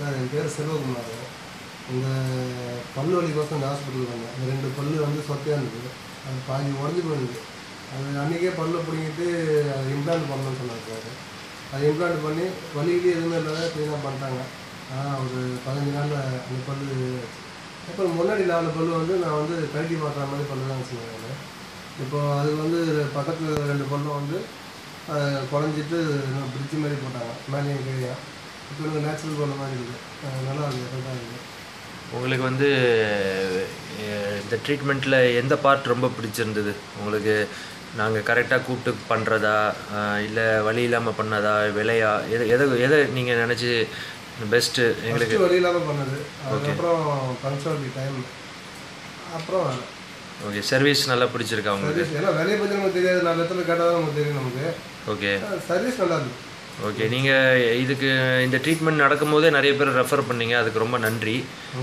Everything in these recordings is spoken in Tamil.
சார் என் பேர் செல்வகுமார் இந்த பல்லு வலிக்கோசம் இந்த ஹாஸ்பிட்டலுக்கு வந்தேன் இந்த ரெண்டு பல்லு வந்து சொத்தையாக இருந்தது அது பாதி உடஞ்சி போயிருது அது அன்றைக்கே பல்லை பிடிங்கிட்டு அது இம்ப்ளான்ட் பண்ணணும்னு சொன்னாங்க சார் அது இம்ப்ளான்ட் பண்ணி வலிக்கு எதுவுமே இல்லாத க்ளீனாக பண்ணிட்டாங்க ஆனால் ஒரு பதினஞ்சு நாளில் அந்த பல்லு அப்புறம் முன்னாடி நாலு பல்லு வந்து நான் வந்து கழட்டி மாட்டுற மாதிரி பல்லு தான் வச்சுருந்தேன் இப்போ அது வந்து பக்கத்தில் ரெண்டு பல்லும் வந்து அஹ், குழஞ்சிட்டு பிரிட்ஜ் மாதிரி போட்டாங்க மேலேயும் கீழே இப்போ எனக்கு நேச்சுரல் பல்லு மாதிரி இருக்குது அஹ், நல்லா இருக்குது எஃபெக்டாக இருக்குது உங்களுக்கு வந்து அஹ், இந்த ட்ரீட்மெண்ட்டில் எந்த பார்ட் ரொம்ப பிடிச்சிருந்தது உங்களுக்கு நாங்கள் கரெக்டாக கூப்பிட்டு பண்ணுறதா இல்லை வழி இல்லாமல் பண்ணதா விலையா எதை எதை எதை நீங்கள் நினச்சி பெஸ்ட்டு எங்களுக்கு ஃபஸ்ட்டு வழி இல்லாமல் பண்ணது அதுக்கப்புறம் பங்க்சுவாலிட்டி டைம் அப்புறம் ஓகே சர்வீஸ் நல்லா பிடிச்சிருக்கா உங்களுக்கு சர்வீஸ் ஏன்னா வேலையை பற்றி நமக்கு தெரியாது நாலு இடத்துல கேட்டால் தான் நமக்கு தெரியும் நமக்கு ஓகே சர்வீஸ் நல்லா இருக்கு ஓகே நீங்கள் இதுக்கு இந்த ட்ரீட்மெண்ட் நடக்கும்போதே நிறைய பேர் ரெஃபர் பண்ணீங்க அதுக்கு ரொம்ப நன்றி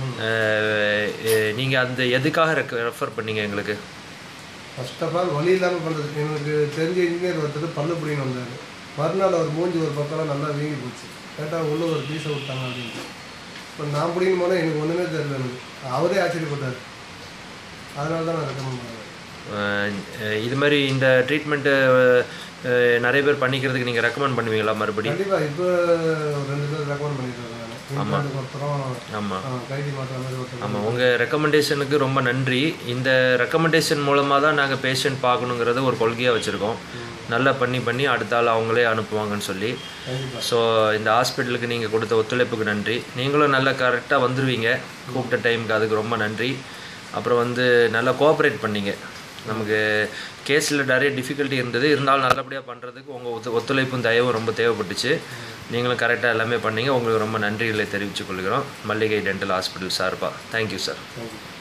நீங்கள் அந்த எதுக்காக ரெஃபர் பண்ணீங்க எங்களுக்கு ஃபர்ஸ்ட் ஆஃப் ஆல் வழி இல்லாமல் பண்ணுறது எனக்கு தெரிஞ்ச இன்ஜினியர் ஒருத்தர் பல்லு பிடின்னு வந்தார் மறுநாள் அவர் மூஞ்சி ஒரு பக்கம்லாம் நல்லா வீங்கி போச்சு கேட்டால் உள்ள ஒரு பீஸை விட்டாங்க அப்படின்ட்டு இப்போ நான் பிடிக்கும் போது எனக்கு ஒன்றுமே தெரியல எனக்கு அவரே ஆச்சரியப்பட்டார் அதனால தான் நான் ரெக்கமெண்ட் பண்ணேன் அஹ் இது மாதிரி இந்த ட்ரீட்மெண்ட்டு நிறைய பேர் பண்ணிக்கிறதுக்கு நீங்கள் ரெக்கமெண்ட் பண்ணுவீங்களா மறுபடியும் கண்டிப்பாக இப்போ ஒரு ரெண்டு பேர் ரெக்கமெண்ட் பண்ணிட்டு இருக்கேன் நான் இம்ப்ளான்ட்டுக்கு ஒருத்தரும் ஆமாம் ஆ, கைதி மாட்டுற மாதிரி ஒருத்தர் ஆமாம் உங்கள் ரெக்கமெண்டேஷனுக்கு ரொம்ப நன்றி இந்த ரெக்கமெண்டேஷன் மூலமாக தான் நாங்கள் பேஷண்ட் பார்க்கணுங்கிறத ஒரு கொள்கையாக வச்சுருக்கோம் நல்லா பண்ணி பண்ணி அடுத்த ஆள் அவங்களே அனுப்புவாங்கன்னு சொல்லி கண்டிப்பாக ஸோ இந்த ஹாஸ்பிட்டலுக்கு நீங்கள் கொடுத்த ஒத்துழைப்புக்கு நன்றி நீங்களும் நல்லா கரெக்டாக வந்துடுவீங்க கூப்பிட்ட டைமுக்கு அதுக்கு ரொம்ப நன்றி அப்புறம் வந்து நல்லா கோஆப்ரேட் பண்ணீங்க நமக்கு கேஸில் நிறைய டிஃபிகல்ட்டி இருந்தது இருந்தாலும் நல்லபடியாக பண்ணுறதுக்கு உங்கள் ஒத்து ஒத்துழைப்பும் தயவும் ரொம்ப தேவைப்பட்டுச்சு நீங்களும் கரெக்டாக எல்லாமே பண்ணீங்க உங்களுக்கு ரொம்ப நன்றிகளை தெரிவித்துக் கொள்கிறோம் மல்லிகை டென்டல் ஹாஸ்பிட்டல் சார்பாக தேங்க்யூ சார் தேங்க்யூ